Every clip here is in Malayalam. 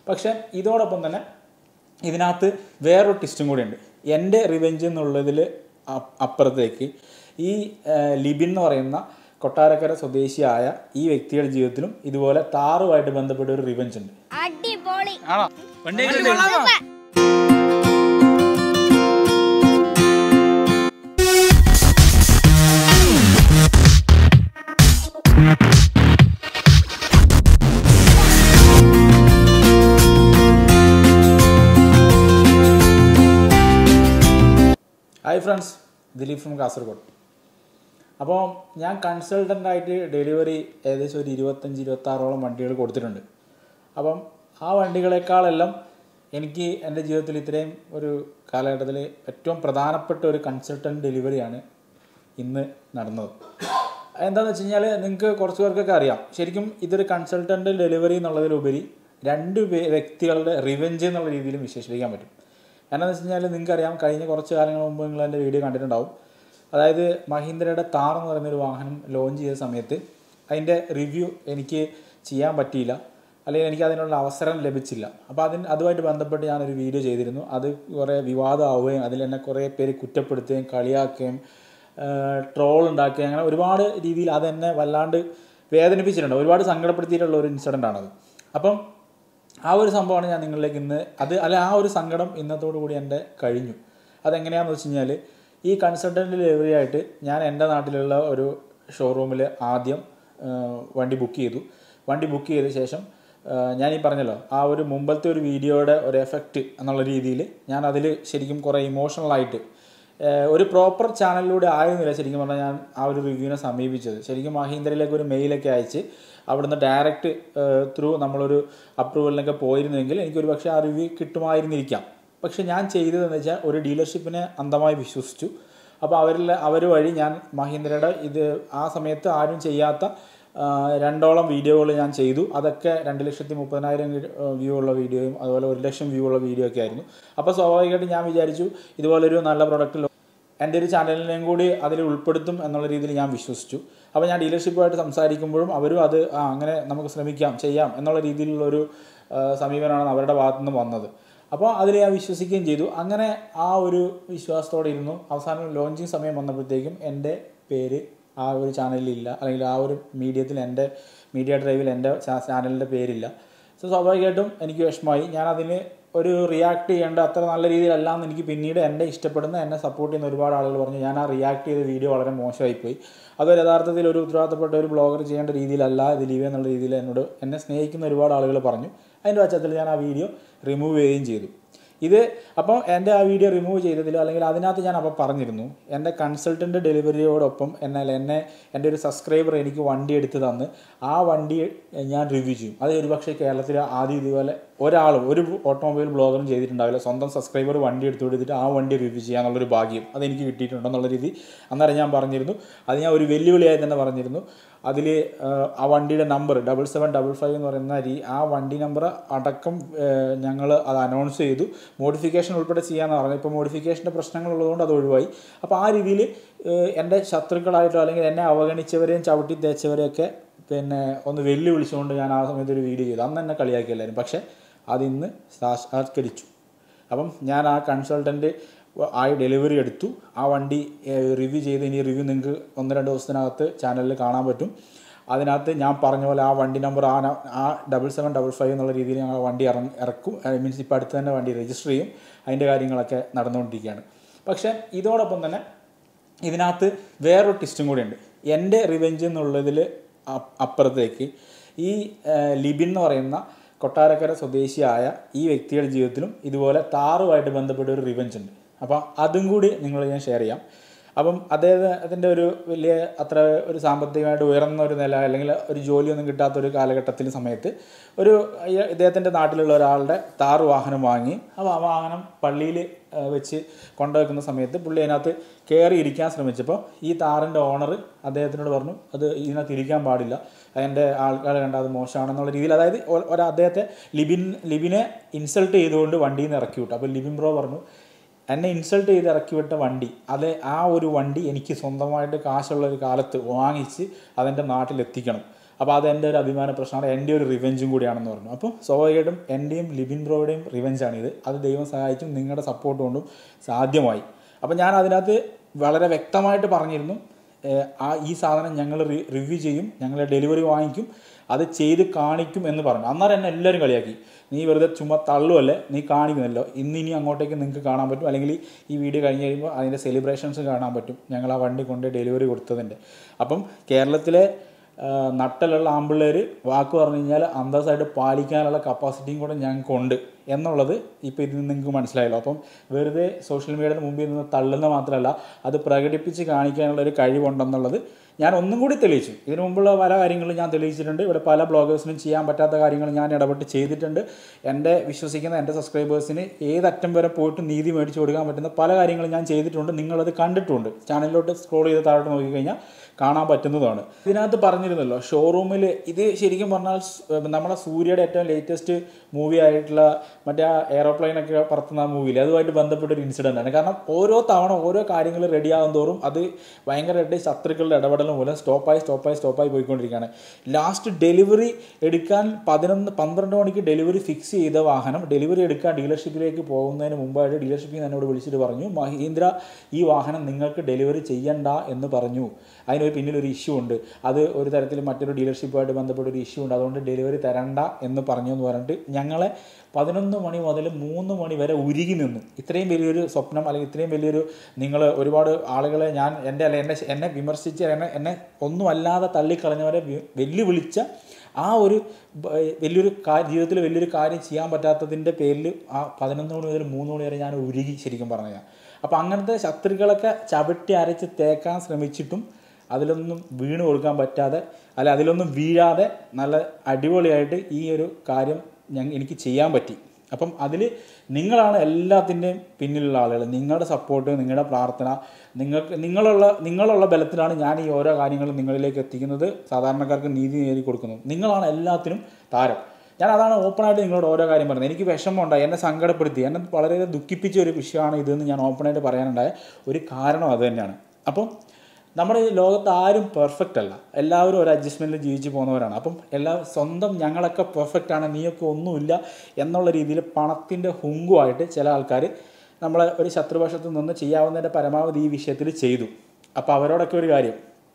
പക്ഷേ ഇതോടൊപ്പം തന്നെ ഇതിനകത്ത് വേറൊരു ടിസ്റ്റും കൂടിയുണ്ട് എൻ്റെ റിവെഞ്ച് എന്നുള്ളതിൽ അപ്പുറത്തേക്ക് ഈ ആ, ലിബിൻ എന്ന് പറയുന്ന കൊട്ടാരക്കര സ്വദേശിയായ ഈ വ്യക്തിയുടെ ജീവിതത്തിലും ഇതുപോലെ താറുമായിട്ട് ബന്ധപ്പെട്ട ഒരു റിവെഞ്ച് ഉണ്ട് അടിപൊളി ആണോ hi friends Dileep from Kasaragod അപ്പോൾ ഞാൻ കൺസൾട്ടൻ്റ് ആയിട്ട് ഡെലിവറി ഏകദേശം ഒരു ഇരുപത്തഞ്ച് ഇരുപത്താറോളം വണ്ടികൾ കൊടുത്തിട്ടുണ്ട് അപ്പം ആ വണ്ടികളെക്കാളെല്ലാം എനിക്ക് എൻ്റെ ജീവിതത്തിൽ ഇത്രയും ഒരു കാലഘട്ടത്തിൽ ഏറ്റവും പ്രധാനപ്പെട്ട ഒരു കൺസൾട്ടൻറ്റ് ഡെലിവറിയാണ് ഇന്ന് നടന്നത് എന്താണെന്ന് വെച്ച് കഴിഞ്ഞാൽ നിങ്ങൾക്ക് കുറച്ച് പേർക്കൊക്കെ അറിയാം ശരിക്കും ഇതൊരു കൺസൾട്ടൻ്റ് ഡെലിവറി എന്നുള്ളതിലുപരി രണ്ട് പേ- വ്യക്തികളുടെ റിവെഞ്ച് എന്നുള്ള രീതിയിലും വിശേഷിപ്പിക്കാൻ പറ്റും എന്നാന്ന് വെച്ച് കഴിഞ്ഞാൽ നിങ്ങൾക്കറിയാം കഴിഞ്ഞ കുറച്ച് കാലങ്ങൾ മുമ്പ് നിങ്ങൾ എൻ്റെ വീഡിയോ കണ്ടിട്ടുണ്ടാവും അതായത് മഹീന്ദ്രയുടെ താർ എന്ന് പറയുന്ന ഒരു വാഹനം ലോഞ്ച് ചെയ്ത സമയത്ത് അതിൻ്റെ റിവ്യൂ എനിക്ക് ചെയ്യാൻ പറ്റിയില്ല അല്ലെങ്കിൽ എനിക്ക് അതിനുള്ള അവസരം ലഭിച്ചില്ല അപ്പോൾ അതിന് അതുമായിട്ട് ബന്ധപ്പെട്ട് ഞാനൊരു വീഡിയോ ചെയ്തിരുന്നു അത് കുറേ വിവാദമാവുകയും അതിൽ എന്നെ കുറേ പേര് കുറ്റപ്പെടുത്തുകയും കളിയാക്കുകയും ട്രോൾ ഉണ്ടാക്കുകയും അങ്ങനെ ഒരുപാട് രീതിയിൽ അതെന്നെ വല്ലാണ്ട് വേദനിപ്പിച്ചിട്ടുണ്ട് ഒരുപാട് സങ്കടപ്പെടുത്തിയിട്ടുള്ള ഒരു ഇൻസിഡൻ്റ് ആണത് അപ്പം ആ ഒരു സംഭവമാണ് ഞാൻ നിങ്ങളിലേക്ക് ഇന്ന് അത് അല്ല ആ ഒരു സങ്കടം ഇന്നത്തോടു കൂടി എൻ്റെ കഴിഞ്ഞു അതെങ്ങനെയാണെന്ന് വെച്ച് കഴിഞ്ഞാൽ ഈ കൺസൾട്ടൻ്റ് ഡെലിവറി ആയിട്ട് ഞാൻ എൻ്റെ നാട്ടിലുള്ള ഒരു ഷോറൂമിൽ ആദ്യം ആ, വണ്ടി ബുക്ക് ചെയ്തു വണ്ടി ബുക്ക് ചെയ്ത ശേഷം ആ, ഞാൻ ഈ പറഞ്ഞല്ലോ ആ ഒരു മുമ്പത്തെ ഒരു വീഡിയോയുടെ ഒരു എഫക്റ്റ് എന്നുള്ള രീതിയിൽ ഞാൻ അതിൽ ശരിക്കും കുറേ ഇമോഷണലായിട്ട് ഏഹ് ഒരു പ്രോപ്പർ ചാനലിലൂടെ ആയിരുന്നില്ല ശരിക്കും പറഞ്ഞാൽ ഞാൻ ആ ഒരു റിവ്യൂവിനെ സമീപിച്ചത് ശരിക്കും മഹീന്ദ്രയിലേക്ക് ഒരു മെയിലൊക്കെ അയച്ച് അവിടുന്ന് ഡയറക്റ്റ് ത്രൂ നമ്മളൊരു അപ്രൂവലിനൊക്കെ പോയിരുന്നെങ്കിൽ എനിക്കൊരു പക്ഷേ ആ റിവ്യൂ കിട്ടുമായിരുന്നിരിക്കാം പക്ഷെ ഞാൻ ചെയ്തതെന്ന് വെച്ചാൽ ഒരു ഡീലർഷിപ്പിനെ അന്ധമായി വിശ്വസിച്ചു അപ്പോൾ അവരിൽ അവർ വഴി ഞാൻ മഹീന്ദ്രയുടെ ഇത് ആ സമയത്ത് ആരും ചെയ്യാത്ത ആ, രണ്ടോളം വീഡിയോകൾ ഞാൻ ചെയ്തു അതൊക്കെ രണ്ട് ലക്ഷത്തി മുപ്പതിനായിരം വ്യൂ ഉള്ള വീഡിയോയും അതുപോലെ ഒരു ലക്ഷം വ്യൂ ഉള്ള വീഡിയോ ഒക്കെ ആയിരുന്നു അപ്പോൾ സ്വാഭാവികമായിട്ടും ഞാൻ വിചാരിച്ചു ഇതുപോലൊരു നല്ല പ്രൊഡക്റ്റ് എൻ്റെ ഒരു ചാനലിനെയും കൂടി അതിൽ ഉൾപ്പെടുത്തും എന്നുള്ള രീതിയിൽ ഞാൻ വിശ്വസിച്ചു അപ്പോൾ ഞാൻ ഡീലർഷിപ്പുമായിട്ട് സംസാരിക്കുമ്പോഴും അവരും അത് ആ അങ്ങനെ നമുക്ക് ശ്രമിക്കാം ചെയ്യാം എന്നുള്ള രീതിയിലുള്ള ഒരു ആ, സമീപനമാണ് അവരുടെ ഭാഗത്തു നിന്ന് വന്നത് അപ്പോൾ അതിൽ ഞാൻ വിശ്വസിക്കുകയും ചെയ്തു അങ്ങനെ ആ ഒരു വിശ്വാസത്തോടെ ഇരുന്നു അവസാനം ലോഞ്ചിങ് സമയം വന്നപ്പോഴത്തേക്കും എൻ്റെ പേര് ആ ഒരു ചാനലിലില്ല അല്ലെങ്കിൽ ആ ഒരു മീഡിയത്തിൽ എൻ്റെ മീഡിയ ഡ്രൈവിൽ എൻ്റെ ചാ- ചാനലിൻ്റെ പേരില്ല സോ സ്വാഭാവികമായിട്ടും എനിക്ക് വിഷമമായി ഞാൻ അതിന് ഒരു റിയാക്ട് ചെയ്യേണ്ട അത്ര നല്ല രീതിയിലല്ല എന്ന് എനിക്ക് പിന്നീട് എന്നെ ഇഷ്ടപ്പെടുന്ന എന്നെ സപ്പോർട്ട് ചെയ്യുന്ന ഒരുപാട് ആളുകൾ പറഞ്ഞു ഞാൻ ആ റിയാക്ട് ചെയ്ത വീഡിയോ വളരെ മോശമായിപ്പോയി അതൊരു യഥാർത്ഥത്തിൽ ഒരു ഉത്തരവാദിത്തപ്പെട്ട ഒരു ബ്ലോഗർ ചെയ്യേണ്ട രീതിയിലല്ല ദിലീപ് എന്നുള്ള രീതിയിൽ എന്നോട് എന്നെ സ്നേഹിക്കുന്ന ഒരുപാട് ആളുകൾ പറഞ്ഞു അതിൻ്റെ പശ്ചാത്തലത്തിൽ ഞാൻ ആ വീഡിയോ റിമൂവ് ചെയ്യുകയും ചെയ്തു ഇത് അപ്പോൾ എൻ്റെ ആ വീഡിയോ റിമൂവ് ചെയ്തതിൽ അല്ലെങ്കിൽ അതിനകത്ത് ഞാൻ അപ്പോൾ പറഞ്ഞിരുന്നു എൻ്റെ കൺസൾട്ടൻ്റ് ഡെലിവറിയോടൊപ്പം എന്നാൽ എന്നെ എൻ്റെ ഒരു സബ്സ്ക്രൈബർ എനിക്ക് വണ്ടി എടുത്ത് തന്ന് ആ വണ്ടി ഞാൻ റിവ്യൂ ചെയ്യും അത് ഒരുപക്ഷെ കേരളത്തിൽ ആദ്യം ഇതുപോലെ ഒരാളും ഒരു ഓട്ടോമൊബൈൽ ബ്ലോഗറും ചെയ്തിട്ടുണ്ടാവില്ല സ്വന്തം സബ്സ്ക്രൈബർ വണ്ടി എടുത്തു കൊടുത്തിട്ട് ആ വണ്ടി റിവ്യൂ ചെയ്യാന്നുള്ളൊരു ഭാഗ്യം അതെനിക്ക് കിട്ടിയിട്ടുണ്ടെന്നുള്ള രീതി അന്നേരം ഞാൻ പറഞ്ഞിരുന്നു അത് ഞാൻ ഒരു വെല്ലുവിളിയായി തന്നെ പറഞ്ഞിരുന്നു അതിൽ ആ വണ്ടിയുടെ number double seven double five എന്ന് പറയുന്ന രീ ആ വണ്ടി നമ്പർ അടക്കം ഞങ്ങൾ അത് അനൗൺസ് ചെയ്തു മോഡിഫിക്കേഷൻ ഉൾപ്പെടെ ചെയ്യാമെന്ന് പറഞ്ഞു ഇപ്പോൾ മോഡിഫിക്കേഷൻ്റെ പ്രശ്നങ്ങളുള്ളതുകൊണ്ട് അത് ഒഴിവായി അപ്പോൾ ആ രീതിയിൽ എൻ്റെ ശത്രുക്കളായിട്ടോ അല്ലെങ്കിൽ എന്നെ അവഗണിച്ചവരെയും ചവിട്ടി തേച്ചവരെയൊക്കെ പിന്നെ ഒന്ന് വെല്ലുവിളിച്ചുകൊണ്ട് ഞാൻ ആ സമയത്ത് ഒരു വീഡിയോ ചെയ്തു അന്ന് എന്നെ കളിയാക്കി എല്ലാവരും പക്ഷേ അതിന്ന് സാക്ഷാത്കരിച്ചു അപ്പം ഞാൻ ആ കൺസൾട്ടൻറ്റ് ആ ഡെലിവറി എടുത്തു ആ വണ്ടി റിവ്യൂ ചെയ്ത് ഇനി റിവ്യൂ നിങ്ങൾക്ക് ഒന്ന് രണ്ട് ദിവസത്തിനകത്ത് ചാനലിൽ കാണാൻ പറ്റും അതിനകത്ത് ഞാൻ പറഞ്ഞ പോലെ ആ വണ്ടി നമ്പർ ആ ന- ആ ഡബിൾ സെവൻ ഡബിൾ ഫൈവ് എന്നുള്ള രീതിയിൽ ഞങ്ങൾ ആ വണ്ടി ഇറങ്ങി ഇറക്കും മീൻസ് ഇപ്പോൾ അടുത്ത് തന്നെ വണ്ടി രജിസ്റ്റർ ചെയ്യും അതിൻ്റെ കാര്യങ്ങളൊക്കെ നടന്നുകൊണ്ടിരിക്കുകയാണ് പക്ഷേ ഇതോടൊപ്പം തന്നെ ഇതിനകത്ത് വേറൊരു ടിസ്റ്റും കൂടിയുണ്ട് എൻ്റെ റിവെഞ്ച് എന്നുള്ളതിൽ അപ്പുറത്തേക്ക് ഈ ആ, ലിബിൻ എന്ന് പറയുന്ന കൊട്ടാരക്കര സ്വദേശിയായ ഈ വ്യക്തിയുടെ ജീവിതത്തിലും ഇതുപോലെ താറുമായിട്ട് ബന്ധപ്പെട്ട ഒരു റിവെഞ്ച് ഉണ്ട് അപ്പോൾ അതും കൂടി നിങ്ങൾ ഞാൻ ഷെയർ ചെയ്യാം അപ്പം അദ്ദേഹത്തിൻ്റെ ഒരു വലിയ അത്ര ഒരു സാമ്പത്തികമായിട്ട് ഉയർന്ന ഒരു നില അല്ലെങ്കിൽ ഒരു ജോലിയൊന്നും കിട്ടാത്ത ഒരു കാലഘട്ടത്തിൽ സമയത്ത് ഒരു ഈ- ഇദ്ദേഹത്തിൻ്റെ നാട്ടിലുള്ള ഒരാളുടെ താറ് വാഹനം വാങ്ങി അപ്പോൾ ആ വാഹനം പള്ളിയിൽ വെച്ച് കൊണ്ടുവെക്കുന്ന സമയത്ത് പുള്ളി അതിനകത്ത് കയറി ഇരിക്കാൻ ശ്രമിച്ചപ്പോൾ ഈ താറിൻ്റെ ഓണർ അദ്ദേഹത്തിനോട് പറഞ്ഞു അത് ഇതിനകത്ത് ഇരിക്കാൻ പാടില്ല അതിൻ്റെ ആൾക്കാർ കണ്ട അത് മോശമാണെന്നുള്ള രീതിയിൽ അതായത് ഒ- ഒരു അദ്ദേഹത്തെ ലിബിൻ ലിബിനെ ഇൻസൾട്ട് ചെയ്തുകൊണ്ട് വണ്ടിയിൽ നിന്ന് ഇറക്കി വിട്ടു അപ്പോൾ ലിബിൻ ബ്രോ പറഞ്ഞു എന്നെ ഇൻസൾട്ട് ചെയ്ത് ഇറക്കി വിട്ട വണ്ടി അത് ആ ഒരു വണ്ടി എനിക്ക് സ്വന്തമായിട്ട് കാശുള്ള ഒരു കാലത്ത് വാങ്ങിച്ച് അതെൻ്റെ നാട്ടിലെത്തിക്കണം അപ്പോൾ അത് എൻ്റെ ഒരു അഭിമാന പ്രശ്നമാണ് എൻ്റെ ഒരു റിവെഞ്ചും കൂടിയാണെന്ന് പറഞ്ഞു അപ്പോൾ സ്വാഭാവികമായിട്ടും എൻ്റെയും ലിബിൻ ബ്രോയുടെയും റിവെഞ്ചാണിത് അത് ദൈവം സഹായിച്ചും നിങ്ങളുടെ സപ്പോർട്ട് കൊണ്ടും സാധ്യമായി അപ്പോൾ ഞാൻ അതിനകത്ത് വളരെ വ്യക്തമായിട്ട് പറഞ്ഞിരുന്നു ഏഹ് ആ ഈ സാധനം ഞങ്ങൾ റിവ്യൂ ചെയ്യും ഞങ്ങൾ ഡെലിവറി വാങ്ങിക്കും അത് ചെയ്ത് കാണിക്കും എന്ന് പറഞ്ഞു അന്നേരം എന്നെ എല്ലാവരും കളിയാക്കി നീ വെറുതെ ചുമ്മാ തള്ളുമല്ലേ നീ കാണിക്കുന്നല്ലോ ഇന്ന് ഇനി അങ്ങോട്ടേക്ക് നിങ്ങൾക്ക് കാണാൻ പറ്റും അല്ലെങ്കിൽ ഈ വീഡിയോ കഴിഞ്ഞ് കഴിയുമ്പോൾ അതിൻ്റെ സെലിബ്രേഷൻസ് കാണാൻ പറ്റും ഞങ്ങൾ ആ വണ്ടി കൊണ്ട് ഡെലിവറി കൊടുത്തതിൻ്റെ അപ്പം കേരളത്തിലെ ആ, നട്ടലുള്ള ആമ്പിള്ളേർ വാക്ക് പറഞ്ഞു കഴിഞ്ഞാൽ അന്തസ്സായിട്ട് പാലിക്കാനുള്ള കപ്പാസിറ്റിയും കൂടെ ഞങ്ങൾക്കുണ്ട് എന്നുള്ളത് ഇപ്പോൾ ഇതിൽ നിന്ന് നിങ്ങൾക്ക് മനസ്സിലായല്ലോ അപ്പം വെറുതെ സോഷ്യൽ മീഡിയയുടെ മുമ്പിൽ നിന്ന് തള്ളുന്ന മാത്രമല്ല അത് പ്രകടിപ്പിച്ച് കാണിക്കാനുള്ള ഒരു കഴിവുണ്ടെന്നുള്ളത് ഞാൻ ഒന്നും കൂടി തെളിയിച്ചു ഇതിനു മുമ്പുള്ള പല കാര്യങ്ങളും ഞാൻ തെളിയിച്ചിട്ടുണ്ട് ഇവിടെ പല ബ്ലോഗേഴ്സിനും ചെയ്യാൻ പറ്റാത്ത കാര്യങ്ങൾ ഞാൻ ഇടപെട്ട് ചെയ്തിട്ടുണ്ട് എൻ്റെ വിശ്വസിക്കുന്ന എൻ്റെ സബ്സ്ക്രൈബേഴ്സിന് ഏതറ്റം വരെ പോയിട്ട് നീതി മേടിച്ചു കൊടുക്കാൻ പറ്റുന്ന പല കാര്യങ്ങളും ഞാൻ ചെയ്തിട്ടുണ്ട് നിങ്ങളത് കണ്ടിട്ടുണ്ട് ചാനലിലോട്ട് സ്ക്രോൾ ചെയ്ത് താഴോട്ട് നോക്കിക്കഴിഞ്ഞാൽ കാണാൻ പറ്റുന്നതാണ് ഇതിനകത്ത് പറഞ്ഞിരുന്നല്ലോ ഷോറൂമിൽ ഇത് ശരിക്കും പറഞ്ഞാൽ സ്- നമ്മുടെ സൂര്യയുടെ ഏറ്റവും ലേറ്റസ്റ്റ് മൂവി ആയിട്ടുള്ള മറ്റേ ആ എയറോപ്ലെയിനൊക്കെ പറത്തുന്ന ആ മൂവിയിൽ അതുമായിട്ട് ബന്ധപ്പെട്ട ഒരു ഇൻസിഡൻ്റ് ആണ് കാരണം ഓരോ തവണ ഓരോ കാര്യങ്ങൾ റെഡി ആകും തോറും അത് ഭയങ്കരമായിട്ട് ശത്രുക്കളുടെ ഇടപെടൽ മൂലം സ്റ്റോപ്പായി സ്റ്റോപ്പായി സ്റ്റോപ്പായി പോയിക്കൊണ്ടിരിക്കുകയാണ് ലാസ്റ്റ് ഡെലിവറി എടുക്കാൻ പതിനൊന്ന് പന്ത്രണ്ട് മണിക്ക് ഡെലിവറി ഫിക്സ് ചെയ്ത വാഹനം ഡെലിവറി എടുക്കാൻ ഡീലർഷിപ്പിലേക്ക് പോകുന്നതിന് മുമ്പായിട്ട് ഡീലർഷിപ്പിൽ നിന്ന് എന്നോട് വിളിച്ചിട്ട് പറഞ്ഞു മഹീന്ദ്ര ഈ വാഹനം നിങ്ങൾക്ക് ഡെലിവറി ചെയ്യണ്ട എന്ന് പറഞ്ഞു അതിനൊരു പിന്നിലൊരു ഇഷ്യൂ ഉണ്ട് അത് ഒരു തരത്തിൽ മറ്റൊരു ഡീലർഷിപ്പുമായിട്ട് ബന്ധപ്പെട്ട ഒരു ഇഷ്യൂ ഉണ്ട് അതുകൊണ്ട് ഡെലിവറി തരണ്ട എന്ന് പറഞ്ഞു എന്ന് പറഞ്ഞിട്ട് ഞങ്ങളെ പതിനൊന്ന് മണി മുതൽ മൂന്ന് മണി വരെ ഉരുകി നിന്നു ഇത്രയും വലിയൊരു സ്വപ്നം അല്ലെങ്കിൽ ഇത്രയും വലിയൊരു നിങ്ങൾ ഒരുപാട് ആളുകളെ ഞാൻ എൻ്റെ അല്ല എന്നെ എന്നെ വിമർശിച്ച് എന്നെ എന്നെ ഒന്നുമല്ലാതെ തള്ളിക്കളഞ്ഞവരെ വി- വെല്ലുവിളിച്ച ആ ഒരു ബ- വലിയൊരു കാര്യം ജീവിതത്തിൽ വലിയൊരു കാര്യം ചെയ്യാൻ പറ്റാത്തതിൻ്റെ പേരിൽ ആ പതിനൊന്ന് മണി മുതൽ മൂന്ന് മണി വരെ ഞാൻ ഉരുകി ശരിക്കും പറഞ്ഞാൽ അപ്പോൾ അങ്ങനത്തെ ശത്രുക്കളൊക്കെ ചവിട്ടി അരച്ച് തേക്കാൻ ശ്രമിച്ചിട്ടും അതിലൊന്നും വീണ് കൊടുക്കാൻ പറ്റാതെ അല്ല അതിലൊന്നും വീഴാതെ നല്ല അടിപൊളിയായിട്ട് ഈ ഒരു കാര്യം ഞാൻ എനിക്ക് ചെയ്യാൻ പറ്റി അപ്പം അതിൽ നിങ്ങളാണ് എല്ലാത്തിൻ്റെയും പിന്നിലുള്ള ആളുകൾ നിങ്ങളുടെ സപ്പോർട്ട് നിങ്ങളുടെ പ്രാർത്ഥന നിങ്ങൾക്ക് നിങ്ങളുള്ള നിങ്ങളുള്ള ബലത്തിലാണ് ഞാൻ ഈ ഓരോ കാര്യങ്ങളും നിങ്ങളിലേക്ക് എത്തിക്കുന്നത് സാധാരണക്കാർക്ക് നീതി നേടി കൊടുക്കുന്നത് നിങ്ങളാണ് എല്ലാത്തിനും താരം ഞാൻ അതാണ് ഓപ്പണായിട്ട് നിങ്ങളോട് ഓരോ കാര്യം പറയുന്നത് എനിക്ക് വിഷമമുണ്ടായി എന്നെ സങ്കടപ്പെടുത്തി എന്നെ വളരെ ദുഃഖിപ്പിച്ച ഒരു വിഷയമാണ് ഇതെന്ന് ഞാൻ ഓപ്പണായിട്ട് പറയാനുണ്ടായ ഒരു കാരണം അത് തന്നെയാണ് അപ്പം നമ്മുടെ ഈ ലോകത്ത് ആരും പെർഫെക്റ്റ് അല്ല എല്ലാവരും ഒരു അഡ്ജസ്റ്റ്മെൻറ്റിൽ ജീവിച്ചു പോകുന്നവരാണ് അപ്പം എല്ലാ സ്വന്തം ഞങ്ങളൊക്കെ പെർഫെക്റ്റ് ആണ് നീയൊക്കെ ഒന്നുമില്ല എന്നുള്ള രീതിയിൽ പണത്തിൻ്റെ ഹുങ്കുമായിട്ട് ചില ആൾക്കാർ നമ്മളെ ഒരു ശത്രുപക്ഷത്ത് നിന്ന് ചെയ്യാവുന്നതിൻ്റെ പരമാവധി ഈ വിഷയത്തിൽ ചെയ്തു അപ്പോൾ അവരോടൊക്കെ ഒരു കാര്യം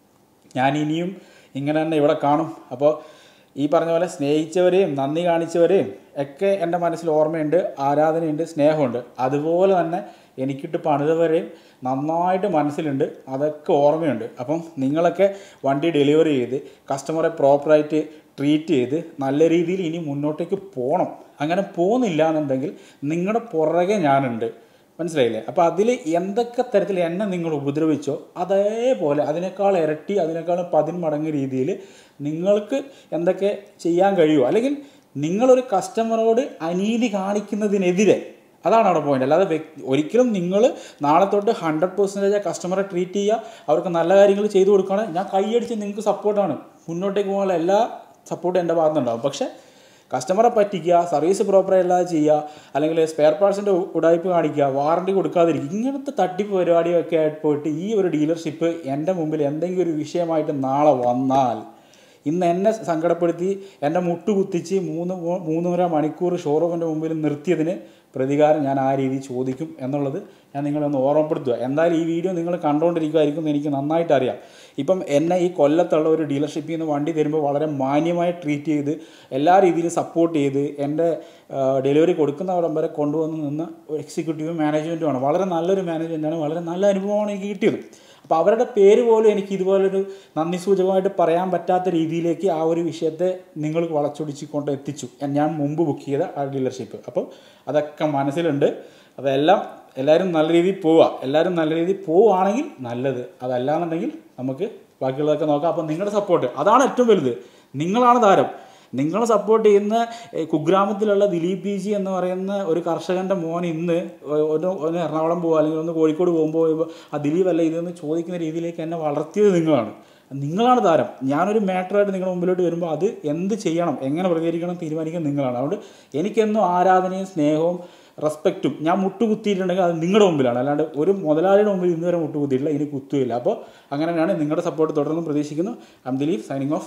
ഞാൻ ഇനിയും ഇങ്ങനെ തന്നെ ഇവിടെ കാണും അപ്പോൾ ഈ പറഞ്ഞ പോലെ സ്നേഹിച്ചവരെയും നന്ദി കാണിച്ചവരെയും ഒക്കെ എൻ്റെ മനസ്സിൽ ഓർമ്മയുണ്ട് ആരാധനയുണ്ട് സ്നേഹമുണ്ട് അതുപോലെ തന്നെ എനിക്കിട്ട് പണിതവരെയും നന്നായിട്ട് മനസ്സിലുണ്ട് അതൊക്കെ ഓർമ്മയുണ്ട് അപ്പം നിങ്ങളൊക്കെ വണ്ടി ഡെലിവറി ചെയ്ത് കസ്റ്റമറെ പ്രോപ്പറായിട്ട് ട്രീറ്റ് ചെയ്ത് നല്ല രീതിയിൽ ഇനി മുന്നോട്ടേക്ക് പോകണം അങ്ങനെ പോകുന്നില്ല എന്നുണ്ടെങ്കിൽ നിങ്ങളുടെ പുറകെ ഞാനുണ്ട് മനസ്സിലായില്ലേ അപ്പോൾ അതിൽ എന്തൊക്കെ തരത്തിൽ എന്നെ നിങ്ങൾ ഉപദ്രവിച്ചോ അതേപോലെ അതിനേക്കാൾ ഇരട്ടി അതിനേക്കാളും പതിന്മടങ്ങ് രീതിയിൽ നിങ്ങൾക്ക് എന്തൊക്കെ ചെയ്യാൻ കഴിയുമോ അല്ലെങ്കിൽ നിങ്ങളൊരു കസ്റ്റമറോട് അനീതി കാണിക്കുന്നതിനെതിരെ അതാണ് അവിടെ പോയിന്റ് അല്ലാതെ വ്യക്തി ഒരിക്കലും നിങ്ങൾ നാളെ തൊട്ട് ഹൺഡ്രഡ് പെർസെൻറ്റേജ് കസ്റ്റമറെ ട്രീറ്റ് ചെയ്യുക അവർക്ക് നല്ല കാര്യങ്ങൾ ചെയ്തു കൊടുക്കുകയാണ് ഞാൻ കൈയടിച്ച് നിങ്ങൾക്ക് സപ്പോർട്ടാണ് മുന്നോട്ടേക്ക് പോകാനുള്ള എല്ലാ സപ്പോർട്ടും എൻ്റെ ഭാഗത്തുനിന്നുണ്ടാവും പക്ഷേ കസ്റ്റമറെ പറ്റിക്കുക സർവീസ് പ്രോപ്പറായില്ലാതെ ചെയ്യുക അല്ലെങ്കിൽ സ്പെയർ പാർട്സിൻ്റെ ഉടായ്പ കാണിക്കുക വാറണ്ടി കൊടുക്കാതിരിക്കുക ഇങ്ങനത്തെ തട്ടിപ്പ് പരിപാടിയൊക്കെ ആയിട്ട് പോയിട്ട് ഈ ഒരു ഡീലർഷിപ്പ് എൻ്റെ മുമ്പിൽ എന്തെങ്കിലും ഒരു വിഷയമായിട്ട് നാളെ വന്നാൽ ഇന്ന് എന്നെ സങ്കടപ്പെടുത്തി എൻ്റെ മുട്ടുകുത്തിച്ച് മൂന്ന് മൂ- മൂന്നര മണിക്കൂർ ഷോറൂമിൻ്റെ മുമ്പിൽ നിർത്തിയതിന് പ്രതികാരം ഞാൻ ആ രീതി ചോദിക്കും എന്നുള്ളത് ഞാൻ നിങ്ങളെ ഒന്ന് ഓർമ്മപ്പെടുത്തുക എന്തായാലും ഈ വീഡിയോ നിങ്ങൾ കണ്ടുകൊണ്ടിരിക്കുമായിരിക്കും എന്ന് എനിക്ക് നന്നായിട്ട് അറിയാം ഇപ്പം എന്നെ ഈ കൊല്ലത്തുള്ള ഒരു ഡീലർഷിപ്പിൽ നിന്ന് വണ്ടി തരുമ്പോൾ വളരെ മാന്യമായി ട്രീറ്റ് ചെയ്ത് എല്ലാ രീതിയിലും സപ്പോർട്ട് ചെയ്ത് എൻ്റെ ഡെലിവറി കൊടുക്കുന്നവിടം വരെ കൊണ്ടുവന്ന് നിന്ന് എക്സിക്യൂട്ടീവ് മാനേജ്മെൻറ്റുമാണ് വളരെ നല്ലൊരു മാനേജ്മെൻറ്റാണ് വളരെ നല്ല അനുഭവമാണ് എനിക്ക് കിട്ടിയത് അപ്പോൾ അവരുടെ പേര് പോലും എനിക്ക് ഇതുപോലൊരു നന്ദി സൂചകമായിട്ട് പറയാൻ പറ്റാത്ത രീതിയിലേക്ക് ആ ഒരു വിഷയത്തെ നിങ്ങൾ വളച്ചൊടിച്ച് കൊണ്ട് എത്തിച്ചു ഞാൻ മുമ്പ് ബുക്ക് ചെയ്ത ആ ഡീലർഷിപ്പ് അപ്പം അതൊക്കെ മനസ്സിലുണ്ട് അതെല്ലാം എല്ലാവരും നല്ല രീതിയിൽ പോവുക എല്ലാവരും നല്ല രീതിയിൽ പോവുകയാണെങ്കിൽ നല്ലത് അതല്ലാന്നുണ്ടെങ്കിൽ നമുക്ക് ബാക്കിയുള്ളതൊക്കെ നോക്കാം അപ്പം നിങ്ങളുടെ സപ്പോർട്ട് അതാണ് ഏറ്റവും വലുത് നിങ്ങളാണ് താരം നിങ്ങൾ സപ്പോർട്ട് ചെയ്യുന്ന ഏ, കുഗ്രാമത്തിലുള്ള ദിലീപ് പി ജി എന്ന് പറയുന്ന ഒരു കർഷകൻ്റെ മോൻ ഇന്ന് ഒ- ഒന്ന് ഒന്ന് എറണാകുളം പോകുക അല്ലെങ്കിൽ ഒന്ന് കോഴിക്കോട് പോകുമ്പോൾ ആ ദിലീപ് അല്ല ഇതെന്ന് ചോദിക്കുന്ന രീതിയിലേക്ക് എന്നെ വളർത്തിയത് നിങ്ങളാണ് നിങ്ങളാണ് താരം ഞാനൊരു മാറ്ററായിട്ട് നിങ്ങളുടെ മുമ്പിലോട്ട് വരുമ്പോൾ അത് എന്ത് ചെയ്യണം എങ്ങനെ പ്രതികരിക്കണം തീരുമാനിക്കുന്നത് നിങ്ങളാണ് അതുകൊണ്ട് എനിക്കെന്നും ആരാധനയും സ്നേഹവും റെസ്പെക്റ്റും ഞാൻ മുട്ടുകുത്തിയിട്ടുണ്ടെങ്കിൽ അത് നിങ്ങളുടെ മുമ്പിലാണ് അല്ലാണ്ട് ഒരു മുതലാളിയുടെ മുമ്പിൽ ഇന്ന് വരെ മുട്ടുകുത്തിയിട്ടില്ല ഇനി കുത്തുകയില്ല അപ്പോൾ അങ്ങനെയാണ് നിങ്ങളുടെ സപ്പോർട്ട് തുടർന്നും പ്രതീക്ഷിക്കുന്നു I'm Dileep signing off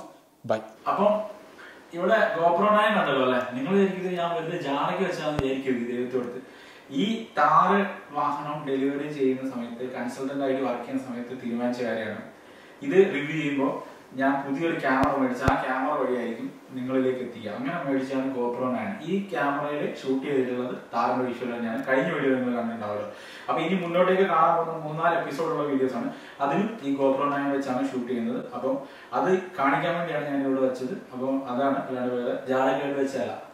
bye അപ്പം ഇവിടെ ഗോപ്രോ നയൻ കണ്ടല്ലോ അല്ലെ നിങ്ങൾ വിചാരിക്കുന്നത് ഞാൻ വെറുതെ ജാടയ്ക്ക് വെച്ചാന്ന് വിചാരിക്കരുത് ദൈവത്തോടുത്ത് ഈ താറ് വാഹനം ഡെലിവറി ചെയ്യുന്ന സമയത്ത് കൺസൾട്ടന്റ് ആയിട്ട് വർക്ക് ചെയ്യുന്ന സമയത്ത് തീരുമാനിച്ച കാര്യമാണ് ഇത് റിവ്യൂ ചെയ്യുമ്പോൾ ഞാൻ പുതിയൊരു ക്യാമറ മേടിച്ച ആ ക്യാമറ വഴിയായിരിക്കും നിങ്ങളിലേക്ക് എത്തിക്കുക അങ്ങനെ മേടിച്ചാണ് ഗോപ്രോ നയൻ ഈ ക്യാമറയിൽ ഷൂട്ട് ചെയ്തിട്ടുള്ളത് താറിന്റെ വിഷ്വൽ തന്നെയാണ് കഴിഞ്ഞ വീഡിയോ നിങ്ങൾ കണ്ടിട്ടുണ്ടാവുമല്ലോ അപ്പൊ ഇനി മുന്നോട്ടേക്ക് കാണാൻ പോകുന്ന മൂന്നാല് എപ്പിസോഡുള്ള വീഡിയോസ് ആണ് അതിലും ഈ ഗോപ്രോ നയൻ വെച്ചാണ് ഷൂട്ട് ചെയ്യുന്നത് അപ്പം അത് കാണിക്കാൻ വേണ്ടിയാണ് ഞാൻ ഇവിടെ വെച്ചത് അപ്പം അതാണ് അല്ലാണ്ട് വേറെ ജാടക്കേട് വെച്ചല്ല